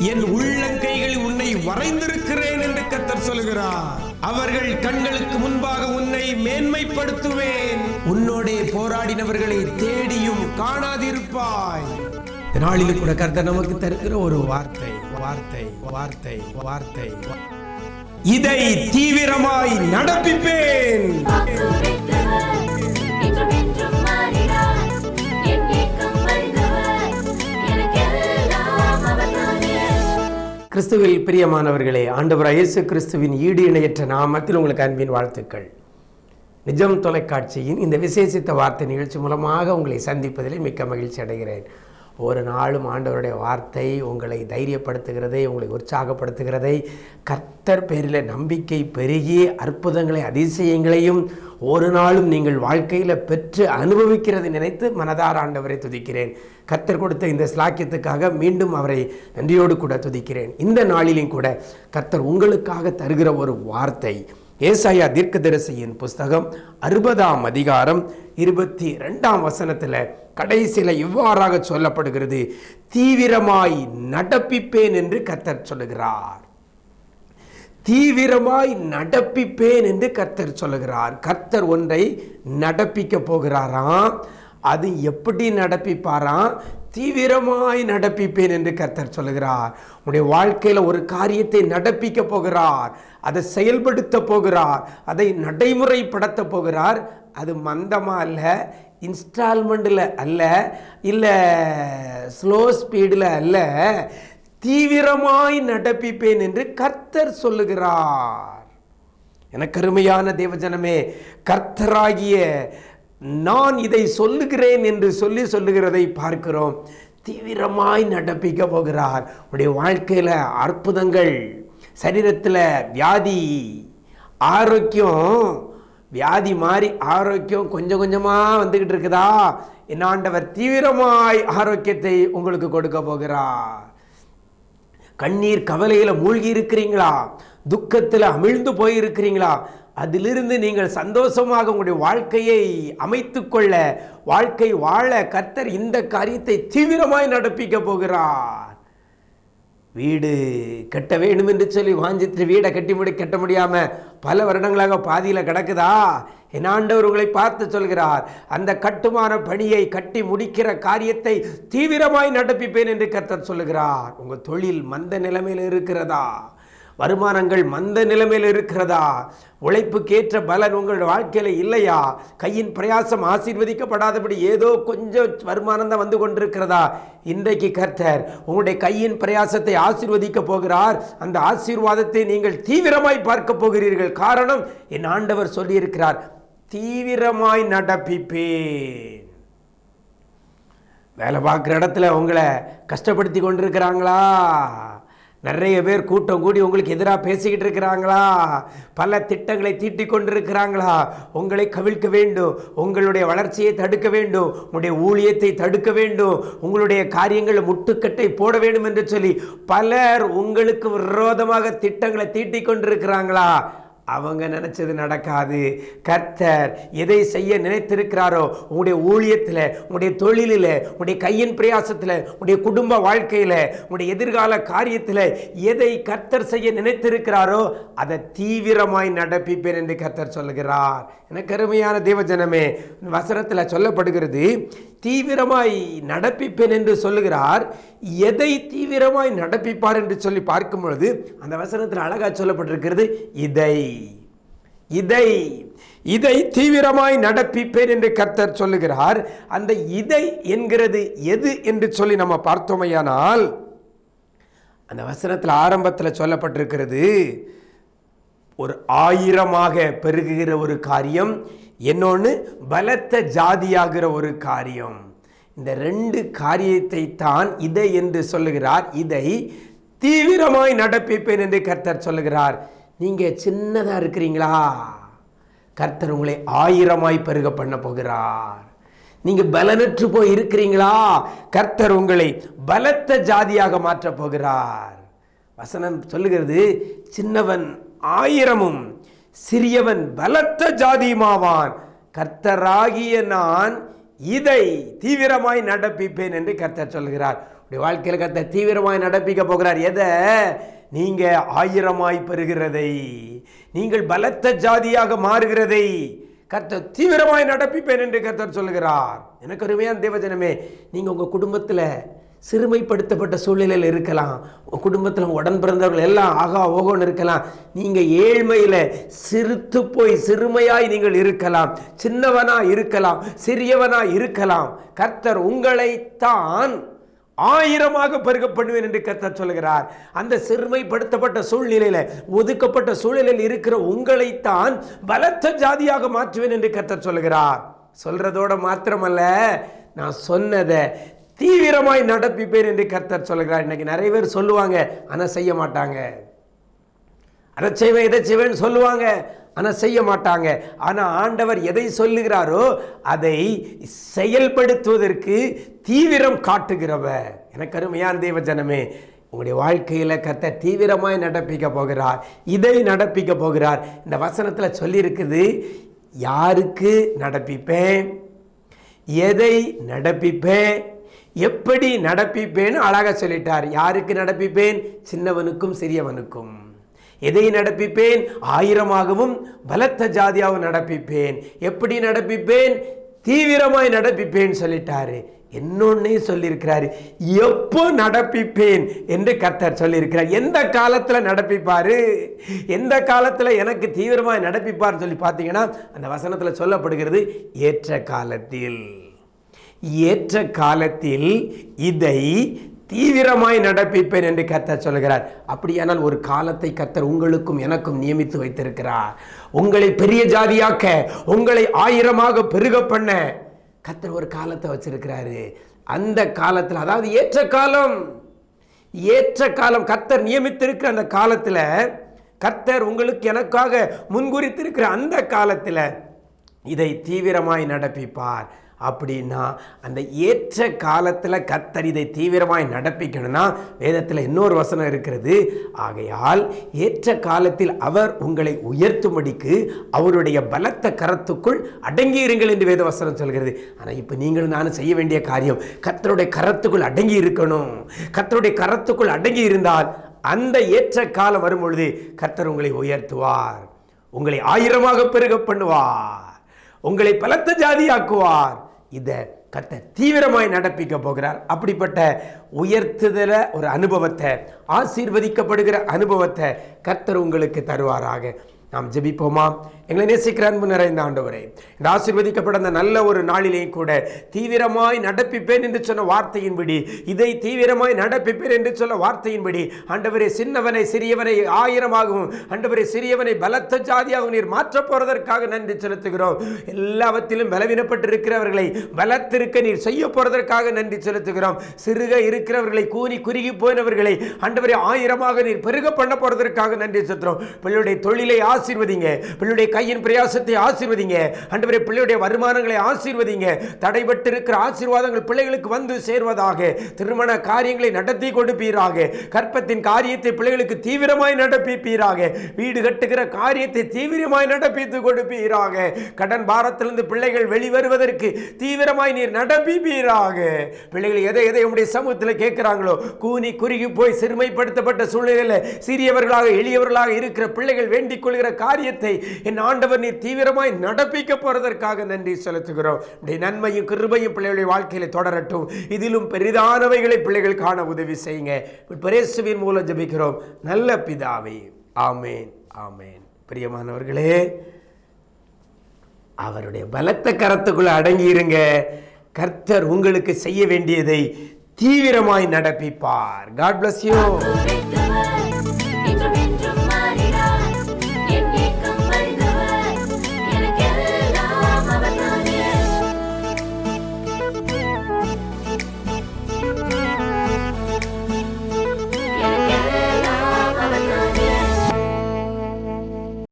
என் உள்ளங்கைகளில் உன்னை வரைந்திருக்கிறேன் என்று கத்தர் சொல்கிறார் அவர்கள் கண்களுக்கு முன்பாக உன்னை மேன்மைப்படுத்துவேன் உன்னோடே போராடினவர்களை தேடியும் காணாதிருப்பாய் இந்த நாளில் கூட கர்த்தர் நமக்கு தருகிற ஒரு வார்த்தை வார்த்தை வார்த்தை வார்த்தை இதை தீவிரமாய் நடப்பிப்பேன் வாக்குரைத்தவர், இன்றும் என்றும் மாறினார். என் ஏக்கம் அறிந்தவர், எனக்கெல்லாம் அவர்தானே. கிறிஸ்துவில் பிரியமானவர்களே ஆண்டவராய் இயேசு கிறிஸ்துவின் ஈடு இணையற்ற நாமத்தில் உங்களுக்கு அன்பின் வாழ்த்துக்கள் நிஜம் தொலைக்காட்சியின் இந்த விசேஷித்த வார்த்தை நிகழ்ச்சி மூலமாக உங்களை சந்திப்பதிலே மிக்க மகிழ்ச்சி அடைகிறேன் ஒரு நாளும் ஆண்டவருடைய வார்த்தை உங்களை தைரியப்படுத்துகிறதை உங்களை உற்சாகப்படுத்துகிறதை கர்த்தர் பேரில் நம்பிக்கை பெருகி அற்புதங்களை அதிசயங்களையும் ஒரு நாளும் நீங்கள் வாழ்க்கையில் பெற்று அனுபவிக்கிறது நினைத்து மனதார ஆண்டவரை துதிக்கிறேன் கர்த்தர் கொடுத்த இந்த ஸ்லாக்கியத்துக்காக மீண்டும் அவரை நன்றியோடு கூட துதிக்கிறேன் இந்த நாளிலும் கூட கர்த்தர் உங்களுக்காக தருகிற ஒரு வார்த்தை ஏசாயா தீர்க்கதரிசியின் புஸ்தகம் அறுபதாம் அதிகாரம் இருபத்தி ரெண்டாம் வசனத்தில் கடைசியில் இவ்வாறாக சொல்லப்படுகிறது தீவிரமாய் நடப்பிப்பேன் என்று கர்த்தர் சொல்லுகிறார் தீவிரமாய் நடப்பிப்பேன் என்று கர்த்தர் சொல்லுகிறார் கர்த்தர் ஒன்றை நடப்பிக்க போகிறாராம் அது எப்படி நடப்பிப்பாராம் தீவிரமாய் நடப்பிப்பேன் என்று கர்த்தர் சொல்லுகிறார் உன்னுடைய வாழ்க்கையில் ஒரு காரியத்தை நடப்பிக்க போகிறார் அதை செயல்படுத்த போகிறார் அதை நடைமுறைப்படுத்த போகிறார் அது மந்தமா அல்ல இன்ஸ்டால்மெண்ட்டில் அல்ல இல்லை ஸ்லோ ஸ்பீடில் அல்ல தீவிரமாய் நடப்பிப்பேன் என்று கர்த்தர் சொல்லுகிறார் எனக்கு அருமையான தேவஜனமே கர்த்தராகிய நான் இதை சொல்லுகிறேன் என்று சொல்லி சொல்லுகிறதை பார்க்கிறோம் தீவிரமாய் நடப்பிக்க போகிறார் உடைய வாழ்க்கையில் அற்புதங்கள் சரீரத்தில் வியாதி ஆரோக்கியம் வியாதி மாறி ஆரோக்கியம் கொஞ்சம் கொஞ்சமாக வந்துக்கிட்டு இருக்குதா என் ஆண்டவர் தீவிரமாய் ஆரோக்கியத்தை உங்களுக்கு கொடுக்க போகிறார் கண்ணீர் கவலையில் மூழ்கி இருக்கிறீங்களா துக்கத்தில் அமிழ்ந்து போயிருக்கிறீங்களா அதிலிருந்து நீங்கள் சந்தோஷமாக உங்களுடைய வாழ்க்கையை அமைத்துக்கொள்ள வாழ்க்கை வாழ கர்த்தர் இந்த காரியத்தை தீவிரமாய் நடப்பிக்க போகிறார் வீடு கட்ட வேண்டும் என்று சொல்லி வாஞ்சித்து வீடை கட்டி முடி கட்ட முடியாம பல வருடங்களாக பாதியில் கிடக்குதா என் ஆண்டவர் உங்களை பார்த்து சொல்கிறார் அந்த கட்டுமான பணியை கட்டி முடிக்கிற காரியத்தை தீவிரமாய் நடப்பிப்பேன் என்று கர்த்தர் சொல்லுகிறார் உங்க தொழில் மந்த நிலைமையில் இருக்கிறதா வருமானங்கள் மந்த நிலைமையில் இருக்கிறதா உழைப்புக்கேற்ற பலன் உங்கள் வாழ்க்கையில் இல்லையா கையின் பிரயாசம் ஆசீர்வதிக்கப்படாதபடி ஏதோ கொஞ்சம் வருமானம் தான் வந்து கொண்டிருக்கிறதா இன்றைக்கு கர்த்தர் உங்களுடைய கையின் பிரயாசத்தை ஆசீர்வதிக்க போகிறார் அந்த ஆசீர்வாதத்தை நீங்கள் தீவிரமாய் பார்க்க போகிறீர்கள் காரணம் என் ஆண்டவர் சொல்லியிருக்கிறார் தீவிரமாய் நடப்பிப்பேன் வேலை பார்க்குற இடத்துல உங்களை கஷ்டப்படுத்தி கொண்டிருக்கிறாங்களா நிறைய பேர் கூட்டம் கூடி உங்களுக்கு எதிராக பேசிக்கிட்டு இருக்கிறாங்களா பல திட்டங்களை தீட்டிக் கொண்டிருக்கிறாங்களா உங்களை கவிழ்க்க வேண்டும் உங்களுடைய வளர்ச்சியை தடுக்க வேண்டும் உங்களுடைய ஊழியத்தை தடுக்க வேண்டும் உங்களுடைய காரியங்களை முட்டுக்கட்டை போட வேண்டும் என்று சொல்லி பலர் உங்களுக்கு விரோதமாக திட்டங்களை தீட்டிக் கொண்டிருக்கிறாங்களா அவங்க நினைச்சது நடக்காது கர்த்தர் எதை செய்ய நினைத்திருக்கிறாரோ உங்களுடைய ஊழியத்தில் உங்களுடைய தொழிலில் உங்களுடைய கையின் பிரயாசத்தில் உங்களுடைய குடும்ப வாழ்க்கையில் உங்களுடைய எதிர்கால காரியத்தில் எதை கர்த்தர் செய்ய நினைத்திருக்கிறாரோ அதை தீவிரமாய் நடப்பிப்பேன் என்று கர்த்தர் சொல்லுகிறார் எனக்கு அருமையான தேவஜனமே வசனத்தில் சொல்லப்படுகிறது தீவிரமாய் நடப்பிப்பேன் என்று சொல்லுகிறார் எதை தீவிரமாய் நடப்பிப்பார் என்று சொல்லி பார்க்கும் பொழுது அந்த வசனத்தில் அழகா சொல்லப்பட்டிருக்கிறது இதை இதை இதை தீவிரமாய் நடப்பிப்பேன் என்று கர்த்தர் சொல்லுகிறார் அந்த இதை என்கிறது எது என்று சொல்லி நம்ம பார்த்தோமையானால் அந்த வசனத்தில் ஆரம்பத்தில் சொல்லப்பட்டிருக்கிறது ஒரு ஆயிரமாக பெருகுகிற ஒரு காரியம் இன்னொன்று பலத்த ஜாதியாகிற ஒரு காரியம் இந்த ரெண்டு காரியத்தை தான் இதை என்று சொல்லுகிறார் இதை தீவிரமாய் நடப்பிப்பேன் என்று கர்த்தர் சொல்லுகிறார் நீங்க சின்னதா இருக்கிறீங்களா கர்த்தர் உங்களை ஆயிரமாய் பெருக பண்ண போகிறார் நீங்க பலனற்று போய் இருக்கிறீங்களா கர்த்தர் உங்களை பலத்த ஜாதியாக மாற்றப் போகிறார் வசனம் சொல்லுகிறது சின்னவன் ஆயிரமும் சிறியவன் பலத்த ஜாதியுமாவான் கர்த்தராகிய நான் இதை தீவிரமாய் நடப்பிப்பேன் என்று கர்த்தர் சொல்கிறார் அப்படி வாழ்க்கையில் கத்த தீவிரமாய் நடப்பிக்க போகிறார் எதை நீங்க ஆயிரமாய் பெறுகிறதை நீங்கள் பலத்த ஜாதியாக மாறுகிறதை கர்த்தர் தீவிரமாய் நடப்பிப்பேன் என்று கர்த்தர் சொல்லுகிறார் எனக்கு அருமையான தேவஜனமே நீங்க உங்க குடும்பத்துல சிறுமைப்படுத்தப்பட்ட சூழ்நிலையில் இருக்கலாம் உங்க குடும்பத்தில் உடன் பிறந்தவர்கள் எல்லாம் ஆகா ஓகோன்னு இருக்கலாம் நீங்க ஏழ்மையில சிறுத்து போய் சிறுமையாய் நீங்கள் இருக்கலாம் சின்னவனா இருக்கலாம் சிறியவனா இருக்கலாம் கர்த்தர் உங்களைத்தான் ஆயிரமாக பெருக பண்ணுவேன் என்று கர்த்தர் சொல்கிறார் அந்த சிறுமைப்படுத்தப்பட்ட சூழ்நிலையில ஒதுக்கப்பட்ட சூழ்நிலையில் இருக்கிற உங்களைத்தான் பலத்த ஜாதியாக மாற்றுவேன் என்று கர்த்தர் சொல்கிறார் சொல்றதோட மாத்திரமல்ல நான் சொன்னதை தீவிரமாய் நடப்பிப்பேன் என்று கர்த்தர் சொல்கிறார் இன்னைக்கு நிறைய பேர் சொல்லுவாங்க ஆனா செய்ய மாட்டாங்க அதை செய்வேன் இதை செய்வேன்னு சொல்லுவாங்க ஆனால் செய்ய மாட்டாங்க ஆனால் ஆண்டவர் எதை சொல்லுகிறாரோ அதை செயல்படுத்துவதற்கு தீவிரம் காட்டுகிறவர் எனக்கு அருமையான தேவ ஜனமே உங்களுடைய வாழ்க்கையில் கத்த தீவிரமாய் நடப்பிக்க போகிறார் இதை நடப்பிக்க போகிறார் இந்த வசனத்தில் சொல்லியிருக்குது யாருக்கு நடப்பிப்பேன் எதை நடப்பிப்பேன் எப்படி நடப்பிப்பேன்னு அழகா சொல்லிட்டார் யாருக்கு நடப்பிப்பேன் சின்னவனுக்கும் சிறியவனுக்கும் எதை நடப்பிப்பேன் ஆயிரமாகவும் பலத்த ஜாதியாகவும் நடப்பிப்பேன் எப்படி நடப்பிப்பேன் தீவிரமாய் நடப்பிப்பேன் சொல்லிட்டாரு இன்னொன்னே சொல்லியிருக்கிறாரு எப்போ நடப்பிப்பேன் என்று கர்த்தர் சொல்லியிருக்கிறார் எந்த காலத்தில் நடப்பிப்பாரு எந்த காலத்தில் எனக்கு தீவிரமாய் நடப்பிப்பார் சொல்லி பார்த்தீங்கன்னா அந்த வசனத்தில் சொல்லப்படுகிறது ஏற்ற காலத்தில் ஏற்ற காலத்தில் இதை தீவிரமாய் நடப்பிப்பேன் என்று கர்த்தர் சொல்கிறார் அப்படியானால் ஒரு காலத்தை கர்த்தர் உங்களுக்கும் எனக்கும் நியமித்து வைத்திருக்கிறார் உங்களை பெரிய ஜாதியாக்க உங்களை ஆயிரமாக பெருக பண்ண கர்த்தர் ஒரு காலத்தை வச்சிருக்கிறாரு அந்த காலத்தில் அதாவது ஏற்ற காலம் ஏற்ற காலம் கர்த்தர் நியமித்திருக்கிற அந்த காலத்தில் கர்த்தர் உங்களுக்கு எனக்காக முன்குறித்திருக்கிற அந்த காலத்தில் இதை தீவிரமாய் நடப்பிப்பார் அப்படின்னா அந்த ஏற்ற காலத்தில் கர்த்தர் இதை தீவிரமாய் நடப்பிக்கணும்னா வேதத்தில் இன்னொரு வசனம் இருக்கிறது ஆகையால் ஏற்ற காலத்தில் அவர் உங்களை உயர்த்தும்படிக்கு அவருடைய பலத்த கரத்துக்குள் அடங்கியிருங்கள் என்று வேத வசனம் சொல்கிறது ஆனால் இப்போ நீங்களும் நானும் செய்ய வேண்டிய காரியம் கர்த்தருடைய கரத்துக்குள் அடங்கி இருக்கணும் கர்த்தருடைய கரத்துக்குள் அடங்கி இருந்தால் அந்த ஏற்ற காலம் வரும்பொழுது கர்த்தர் உங்களை உயர்த்துவார் உங்களை ஆயிரமாக பெருக பண்ணுவார் உங்களை பலத்த ஜாதியாக்குவார் இதை கத்த தீவிரமாய் நடப்பிக்க போகிறார் அப்படிப்பட்ட உயர்த்துதல ஒரு அனுபவத்தை ஆசீர்வதிக்கப்படுகிற அனுபவத்தை கர்த்தர் உங்களுக்கு தருவாராக நாம் ஜெபிப்போமா எங்களை நேசிக்கிற அன்பு நிறைந்த ஆண்டவரே இந்த ஆசீர்வதிக்கப்பட்ட அந்த நல்ல ஒரு நாளிலே கூட தீவிரமாய் நடப்பிப்பேன் என்று சொன்ன வார்த்தையின்படி இதை தீவிரமாய் நடப்பிப்பேன் என்று சொல்ல வார்த்தையின்படி ஆண்டவரே சின்னவனை சிறியவனை ஆயிரமாகவும் ஆண்டவரே சிறியவனை பலத்த ஜாதியாகவும் நீர் மாற்றப் போறதற்காக நன்றி செலுத்துகிறோம் எல்லாவற்றிலும் பலவீனப்பட்டிருக்கிறவர்களை பலத்திருக்க நீர் செய்ய போறதற்காக நன்றி செலுத்துகிறோம் சிறுக இருக்கிறவர்களை கூனி குறுகி போனவர்களை ஆண்டவரே ஆயிரமாக நீர் பெருக பண்ண போறதற்காக நன்றி செலுத்துகிறோம் பிள்ளையுடைய தொழிலை ஆசீர்வதிங்க பிள்ளையுடைய கையின் பிரயாசத்தை ஆசீர்வதிங்க ஆண்டவரே பிள்ளையுடைய வருமானங்களை ஆசீர்வதிங்க தடைபட்டு இருக்கிற ஆசீர்வாதங்கள் பிள்ளைகளுக்கு வந்து சேர்வதாக திருமண காரியங்களை நடத்தி கொடுப்பீராக கற்பத்தின் காரியத்தை பிள்ளைகளுக்கு தீவிரமாய் நடப்பிப்பீராக வீடு கட்டுகிற காரியத்தை தீவிரமாய் நடப்பித்து கொடுப்பீராக கடன் பாரத்திலிருந்து பிள்ளைகள் வெளிவருவதற்கு தீவிரமாய் நீர் நடப்பிப்பீராக பிள்ளைகள் எதை எதை உடைய சமூகத்தில் கேட்கிறாங்களோ கூனி குறுகி போய் சிறுமைப்படுத்தப்பட்ட சூழ்நிலையில் சிறியவர்களாக எளியவர்களாக இருக்கிற பிள்ளைகள் வேண்டிக் கொள்கிற காரியத்தை என் ஆண்டவர் நீர் தீவிரமாய் நடப்பிக்க போறதற்காக நன்றி செலுத்துகிறோம் உடைய நன்மையும் கிருபையும் பிள்ளைகளுடைய வாழ்க்கையில தொடரட்டும் இதிலும் பெரிதானவைகளை பிள்ளைகள் காண உதவி செய்யுங்க பிரேசுவின் மூலம் ஜெபிக்கிறோம் நல்ல பிதாவே ஆமேன் ஆமேன் பிரியமானவர்களே அவருடைய பலத்த கரத்துக்குள்ள அடங்கி இருங்க கர்த்தர் உங்களுக்கு செய்ய வேண்டியதை தீவிரமாய் நடப்பிப்பார் காட் bless you குறித்த